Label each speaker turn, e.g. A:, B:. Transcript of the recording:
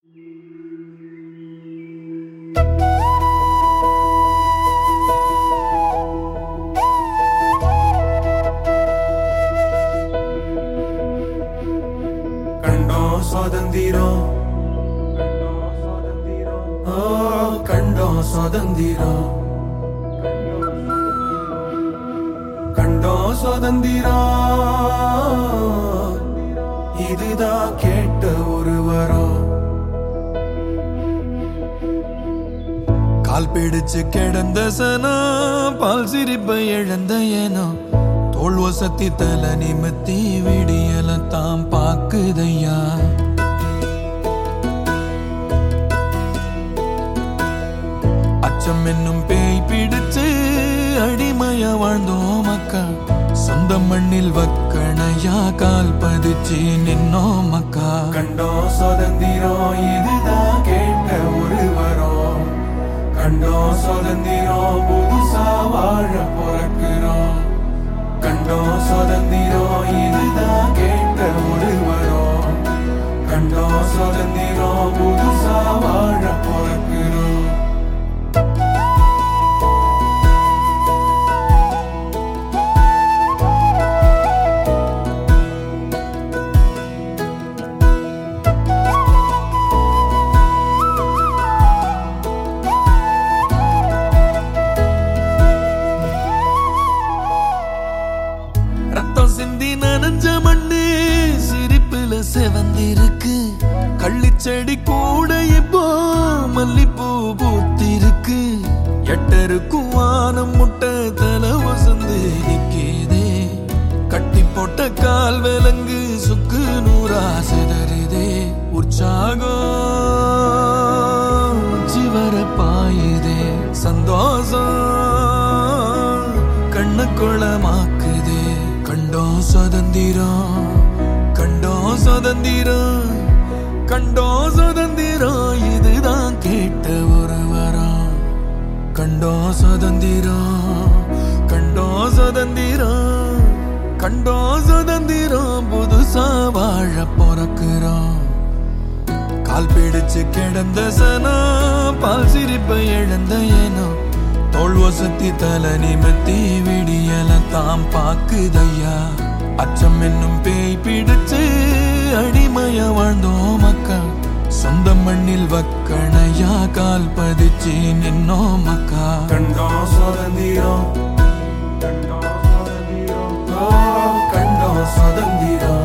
A: கண்டோம் சுதந்திரம் ஓ கண்டோம் சுதந்திரம் கண்டோம் சுதந்திரம் இதுதான் கேட்ட ஒரு வரம்
B: கால் பிடிச்சு கிடந்த சனா பால் சிரிப்பை இழந்த ஏனோ தோல் வசத்தி தல நிமித்தி விடியல தாம் பாக்குதையா அச்சம் என்னும் பேய் பிடிச்சு அடிமைய வாழ்ந்தோம் மக்கா சொந்த மண்ணில் வக்கணையா கால் பதிச்சு நின்னோம் மக்கா
A: கண்டோம் சுதந்திரம் இதுதான் கேட்ட ஒரு வரம் கண்டோம் சுதந்திரம் புதுசா வாழ பிறக்கிறோம் கண்டோம் சுதந்திரம் இதுதான் கேட்ட ஒரு வரம் கண்டோம் சுதந்திரம் புதுசா வாழ பிறக்கிறோம்
B: ரத்தம் சிந்தி நனைஞ்ச மண்ணு சிரிப்புல செவந்திருக்கு கள்ளிச்செடி கூட இப்போ மல்லிப்பூ பூத்திருக்கு எட்டருக்கும் வானம் முட்டை தலை வசந்து நிக்கிதே கட்டி போட்ட கால் விலங்கு சுக்கு நூறா சிதறுதே உற்சாகம் சிவர பாயுதே சந்தோஷம் கண்ண குளமாக்குதே கண்டோம் சுதந்திரம் கண்டோம் சுதந்திரம் கண்டோம் சுதந்திரம் இதுதான் கேட்ட ஒரு வரம் கண்டோம் சுதந்திரம் கண்டோம் சுதந்திரம் கண்டோம் சுதந்திரம் புதுசா வாழ பிறக்கிறோம் கால் பிடிச்சு கிடந்த சனா பால் சிரிப்பை இழந்த ஏனோ தோல் வசத்தி தல நிமித்தி விடியல தாம் பாக்குதையா அச்சம் என்னும் பேய் பிடிச்சு அடிமைய வாழ்ந்தோம் மக்கா சொந்த மண்ணில் வக்கணையா கால் பதிச்சு நின்னோம் மக்கா
A: கண்டோம் சுதந்திரம் கண்டோம் சுதந்திரம் ஓ கண்டோம் சுதந்திரம்